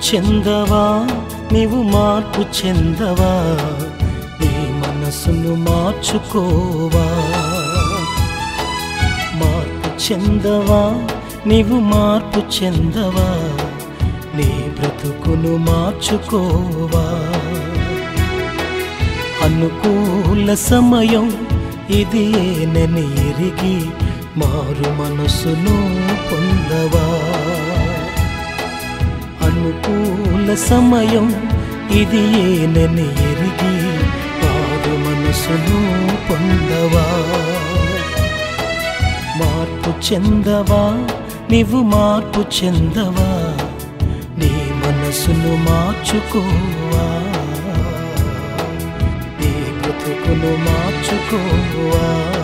చెందవా నీవు మార్పు చెందవా నీ మనసును మార్చుకోవా మార్పు చెందవా నీవు మార్పు చెందవా నీ బ్రతుకును మార్చుకోవా అనుకూల సమయం ఇది ఏనని ఎరిగి మారు మనసును పొందవా అనుకూల సమయం ఇది ఏనని ఎరిగి మారు మనసును పొందవా మార్పు చెందవా నీవు మార్పు చెందవా నీ మనసును మార్చుకోవా నీ బ్రతుకును మార్చుకోవా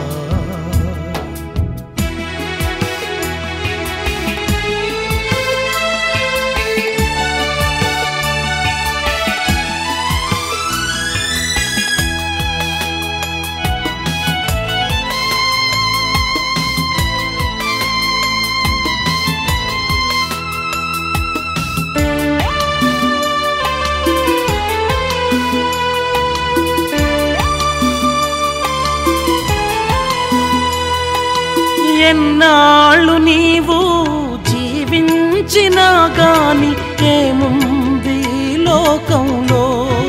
ఎన్నాళ్ళు నీవు జీవించినా గాని ఏముంది ఈ లోకంలో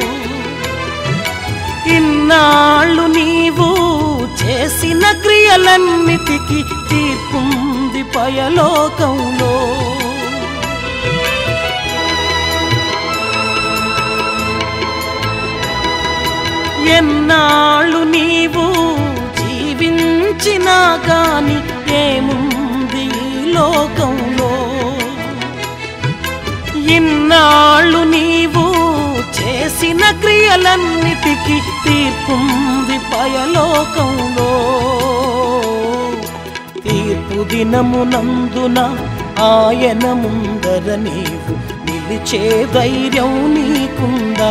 ఇన్నాళ్ళు నీవు చేసిన క్రియలన్నిటికీ తీర్పుంది పయలోకంలో ఎన్నాళ్ళు నీవు జీవించినా గాని ఏముంది ఈ లోకంలో ఇన్నాళ్ళు నీవు చేసిన క్రియలన్నిటికీ తీర్పుంది పయలోకంలో తీర్పు దినమునందున ఆయన ముందర నీవు నిలిచే ధైర్యం నీకుందా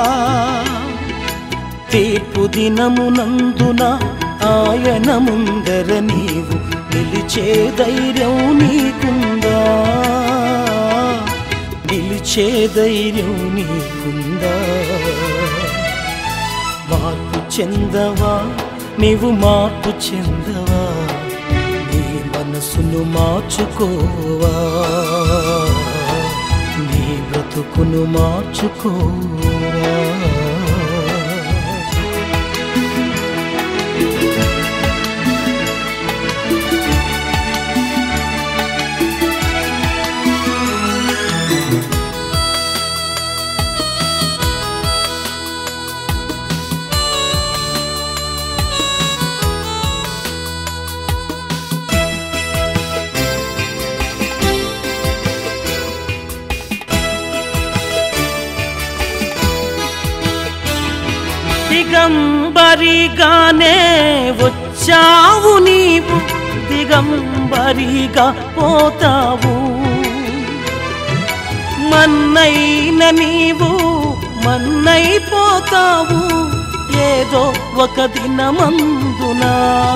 తీర్పు దినమునందున ఆయన ముందర నీవు నిలిచే ధైర్యం నీకుందా నిలిచే ధైర్యం నీకుందా మార్పు చెందవా నీవు మార్పు చెందవా నీ మనసును మార్చుకోవా నీ బ్రతుకును మార్చుకోవా దిగంబరిగానే వచ్చావు నీవు దిగంబరిగా పోతావు మన్నైన నీవు మన్నైపోతావు ఏదో ఒక దినమందునా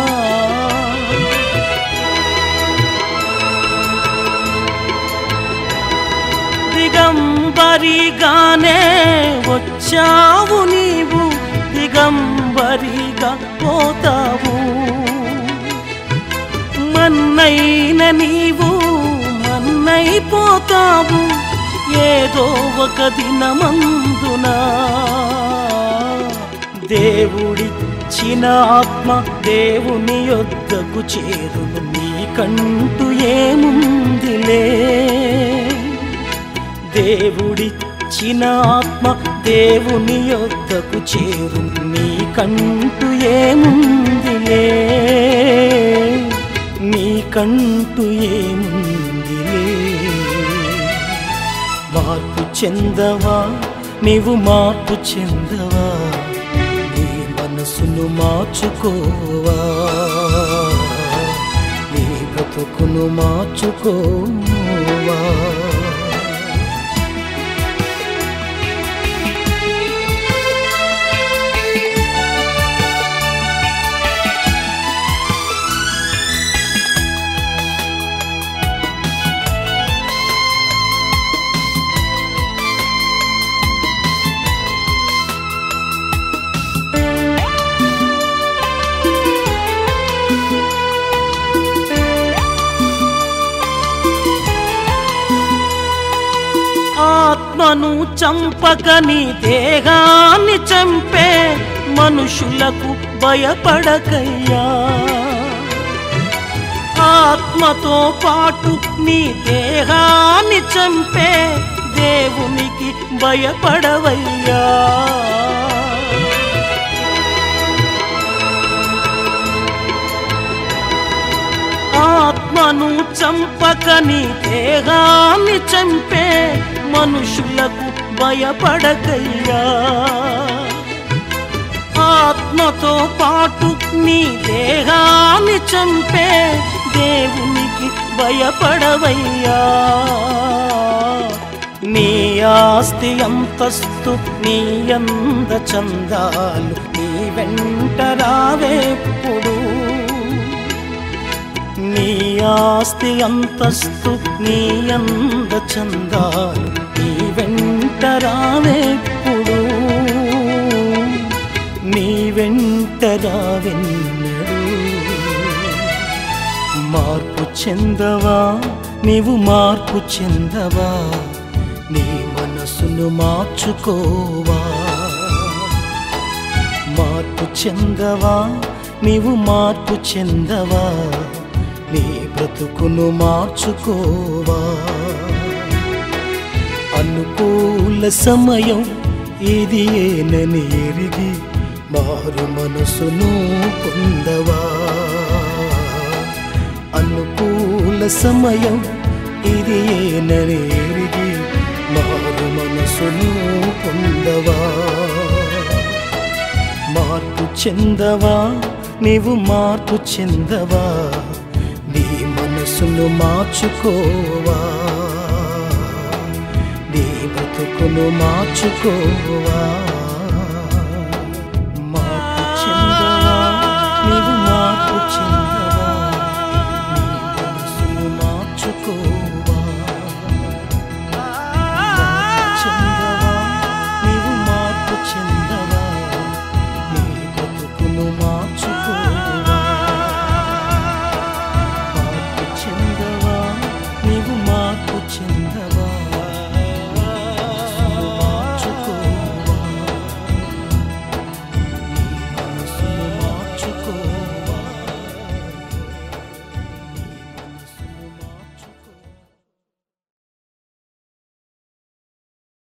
దిగంబరిగానే వచ్చావు నీవు దిగంబరిగా పోతావు మన్నైన నీవు మన్నైపోతావు ఏదో ఒక దినమందునా దేవుడిచ్చిన ఆత్మ దేవుని యొద్దకు చేరును నీకంటూ ఏముందిలే దేవుడిచ్చిన ఆత్మ దేవుని యొద్దకు చేరు నీకంటూ ఏముందిలే నీకంటూ ఏముందిలే మార్పు చెందవా నీవు మార్పు చెందవా నీ మనసును మార్చుకోవా నీ బ్రతుకును మార్చుకోవా చంపక నీ దేహాన్ని చంపే మనుషులకు భయపడకయ్యా ఆత్మతో పాటు నీ దేహాన్ని చంపే దేవునికి భయపడవయ్యా ఆత్మను చంపక నీ దేహాన్ని చంపే మనుషులకు భయపడకయ్యా ఆత్మతో పాటు నీ దేహాన్ని చంపే దేవునికి భయపడవయ్యా నీ ఆస్తి అంతస్తు నీ అంద చందాలు నీ వెంట రావేప్పుడు నీ ఆస్తి అంతస్తు నీ అంద చందాలు నీ వెంట రావేప్పుడు నీ వెంట రావెన్నడు మార్పు చెందవా నీవు మార్పు చెందవా నీ మనసును మార్చుకోవా మార్పు చెందవా నీవు మార్పు చెందవా నీ బ్రతుకును మార్చుకోవా అనుకూల సమయం ఇది ఏనని ఎరిగి మారు మనసును పొందవా అనుకూల సమయం ఇది ఏనని ఎరిగి మారు మనసును పొందవా మార్పు చెందవా నీవు మార్పు చెందవా నీ మనసును మార్చుకోవా నీ బ్రతుకును మార్చుకోవా